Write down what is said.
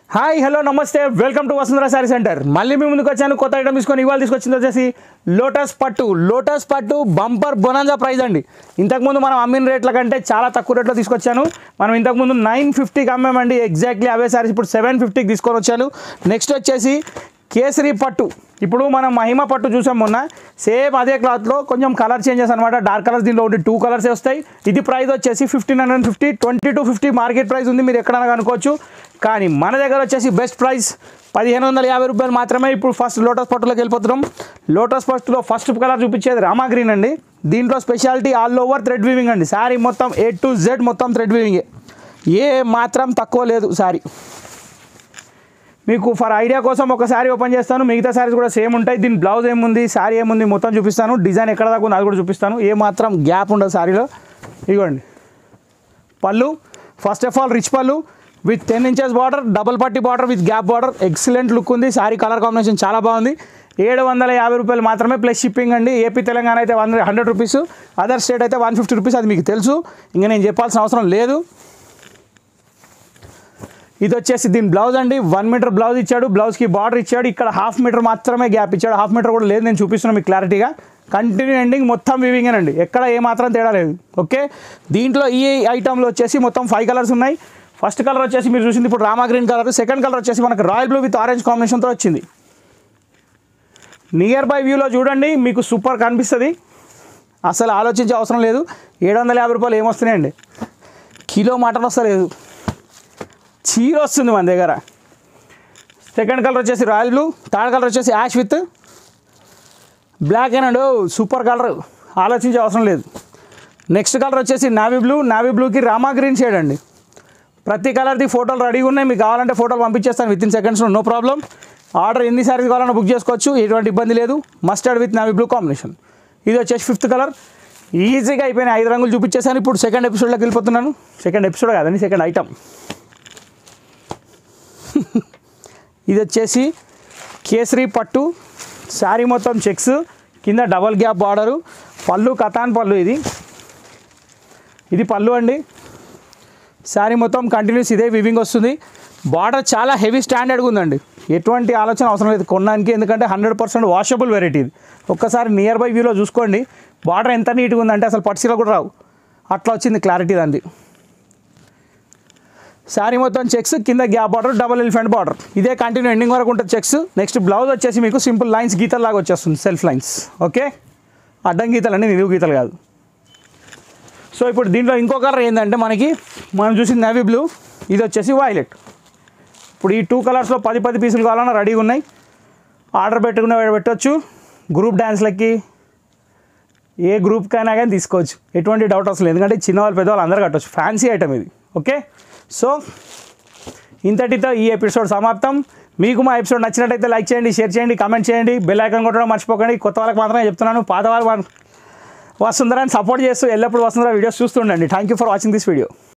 hi hello నమస్తే welcome to Vasundhara sari centre మళ్ళీ మీ ముందుకు వచ్చాను కొత్త ఐటమ్ తీసుకొని ఇవాళ తీసుకొచ్చింది వచ్చేసి లోటస్ పట్టు లోటస్ పట్టు బంపర్ బొనాంజా ప్రైస్ అండి ఇంతకుముందు మనం అమ్మిన రేట్ల కంటే చాలా తక్కువ రేట్లో తీసుకొచ్చాను మనం ఇంతకుముందు నైన్ ఫిఫ్టీకి అమ్మామండి ఎగ్జాక్ట్లీ అవే శారీస్ ఇప్పుడు సెవెన్ ఫిఫ్టీకి తీసుకొని వచ్చాను నెక్స్ట్ వచ్చేసి కేసరి పట్టు ఇప్పుడు మనం మహిమ పట్టు చూసాం మొన్న సేమ్ అదే క్లాత్లో కొంచెం కలర్ చేంజెస్ అనమాట డార్క్ కలర్స్ దీంట్లో ఒకటి టూ కలర్స్ వస్తాయి ఇది ప్రైస్ వచ్చేసి fifteen hundred fifty twenty two fifty market price ఉంది మీరు ఎక్కడైనా కనుకోవచ్చు కానీ మన దగ్గర వచ్చేసి బెస్ట్ ప్రైస్ పదిహేను వందల యాభై రూపాయలు మాత్రమే ఇప్పుడు ఫస్ట్ లోటస్ పట్టులోకి వెళ్ళిపోతున్నాం లోటస్ పట్టులో ఫస్ట్ కలర్ చూపించేది రామా గ్రీన్ అండి దీంట్లో speciality all over thread weaving అండి శారీ మొత్తం ఏ టు జెడ్ మొత్తం థ్రెడ్ వీవింగే ఏ మాత్రం తక్కువ లేదు శారీ మీకు ఫర్ ఐడియా కోసం ఒక శారీ ఓపెన్ చేస్తాను మిగతా శారీస్ కూడా సేమ్ ఉంటాయి దీని బ్లౌజ్ ఏముంది శారీ ఏముంది మొత్తం చూపిస్తాను డిజైన్ ఎక్కడ దాకా ఉంది అది కూడా చూపిస్తాను ఏ మాత్రం గ్యాప్ ఉండదు శారీలో ఇదిగోండి పళ్ళు ఫస్ట్ ఆఫ్ ఆల్ రిచ్ పళ్ళు with ten inches border double పట్టి border with gap border excellent look ఉంది శారీ కలర్ కాంబినేషన్ చాలా బాగుంది ఏడు వందల యాభై రూపాయలు మాత్రమే ప్లస్ షిప్పింగ్ అండి ఏపీ తెలంగాణ అయితే one hundred rupees other state అయితే వన్ ఫిఫ్టీ రూపీస్ అది మీకు తెలుసు ఇంకా నేను చెప్పాల్సిన అవసరం లేదు ఇది వచ్చేసి దీని బ్లౌజ్ అండి వన్ మీటర్ బ్లౌజ్ ఇచ్చాడు బ్లౌజ్కి బార్డర్ ఇచ్చాడు ఇక్కడ హాఫ్ మీటర్ మాత్రమే గ్యాప్ ఇచ్చాడు హాఫ్ మీటర్ కూడా లేదు నేను చూపిస్తున్నాను మీకు క్లారిటీగా కంటిన్యూ ఎండింగ్ మొత్తం వివింగ్ అండి ఎక్కడ ఏ మాత్రం తేడా లేదు ఓకే దీంట్లో ఈ ఐటమ్లో వచ్చేసి మొత్తం ఫైవ్ కలర్స్ ఉన్నాయి ఫస్ట్ కలర్ వచ్చేసి మీరు చూసింది ఇప్పుడు Rama green colour second colour వచ్చేసి మనకు రాయల్ బ్లూ విత్ ఆరెంజ్ కాంబినేషన్తో వచ్చింది నియర్ బై వ్యూలో చూడండి మీకు సూపర్ కనిపిస్తుంది అసలు ఆలోచించే అవసరం లేదు ఏడు వందల యాభై రూపాయలు ఏమొస్తున్నాయండి కిలో మటన్ వస్తలేదు చీర వస్తుంది మన దగ్గర సెకండ్ కలర్ వచ్చేసి రాయల్ బ్లూ థర్డ్ కలర్ వచ్చేసి ash with black and super colour ఆలోచించే అవసరం లేదు నెక్స్ట్ కలర్ వచ్చేసి నావీ బ్లూ నావీ బ్లూకి రామా గ్రీన్ షేడ్ అండి ప్రతి కలర్ది ఫోటోలు రెడీగా ఉన్నాయి మీకు కావాలంటే ఫోటోలు పంపించేస్తాను విత్ ఇన్ సెకండ్స్లో నో ప్రాబ్లం ఆర్డర్ ఎన్ని సారీస్ కావాలన్నా బుక్ చేసుకోవచ్చు ఎటువంటి ఇబ్బంది లేదు mustard with navy blue combination ఇది వచ్చేసి ఫిఫ్త్ కలర్ ఈజీగా అయిపోయిన ఐదు రంగులు చూపించేసాను ఇప్పుడు సెకండ్ ఎపిసోడ్లోకి వెళ్ళిపోతున్నాను సెకండ్ ఎపిసోడ్ కాదండి సెకండ్ ఐటమ్ ఇది వచ్చేసి కేసరి పట్టు శారీ మొత్తం చెక్స్ కింద డబల్ గ్యాప్ బార్డరు పళ్ళు కథాన్ పళ్ళు ఇది ఇది పళ్ళు అండి శారీ మొత్తం కంటిన్యూస్ ఇదే వివింగ్ వస్తుంది బార్డర్ చాలా హెవీ స్టాండర్డ్గా ఉందండి ఎటువంటి ఆలోచన అవసరం లేదు కొనడానికి ఎందుకంటే హండ్రెడ్ పర్సెంట్ వాషబుల్ వెరైటీ ఇది ఒక్కసారి నియర్ బై వ్యూలో చూసుకోండి బార్డర్ ఎంత నీట్గా ఉందంటే అసలు పట్సీలో కూడా రావు అట్లా వచ్చింది క్లారిటీ దాన్ని శారీ మొత్తం చెక్స్ కింద gap border double elephant border ఇదే కంటిన్యూ ఎండింగ్ వరకు ఉంటుంది చెక్స్ నెక్స్ట్ బ్లౌజ్ వచ్చేసి మీకు సింపుల్ లైన్స్ గీతలాగా వచ్చేస్తుంది సెల్ఫ్ లైన్స్ ఓకే అడ్డం గీతలు అండి నిలువు గీతలు కాదు సో ఇప్పుడు దీంట్లో ఇంకో కలర్ ఏంటంటే మనకి మనం చూసింది నేవీ బ్లూ ఇది వచ్చేసి వైలెట్ ఇప్పుడు ఈ టూ కలర్స్లో పది పది పీసులు కావాలన్నా రెడీగా ఉన్నాయి ఆర్డర్ పెట్టుకునే పెట్టవచ్చు గ్రూప్ డ్యాన్స్లకి ఏ గ్రూప్కైనా కానీ తీసుకోవచ్చు ఎటువంటి డౌట్ అసలు ఎందుకంటే చిన్నవాళ్ళు పెద్దవాళ్ళు అందరూ కట్టవచ్చు ఫ్యాన్సీ ఐటమ్ ఇది ఓకే సో ఇంతటితో ఈ ఎపిసోడ్ సమాప్తం మీకు మా ఎపిసోడ్ నచ్చినట్టయితే లైక్ చేయండి షేర్ చేయండి కామెంట్ చేయండి బెల్ ఐకాన్ కొట్టడం మర్చిపోకండి కొత్త వాళ్ళకి మాత్రమే చెప్తున్నాను పాత వాళ్ళు వసుంధరాన్ని సపోర్ట్ చేస్తూ ఎల్లప్పుడు వసుంధర వీడియోస్ చూస్తుండండి thank you for watching this video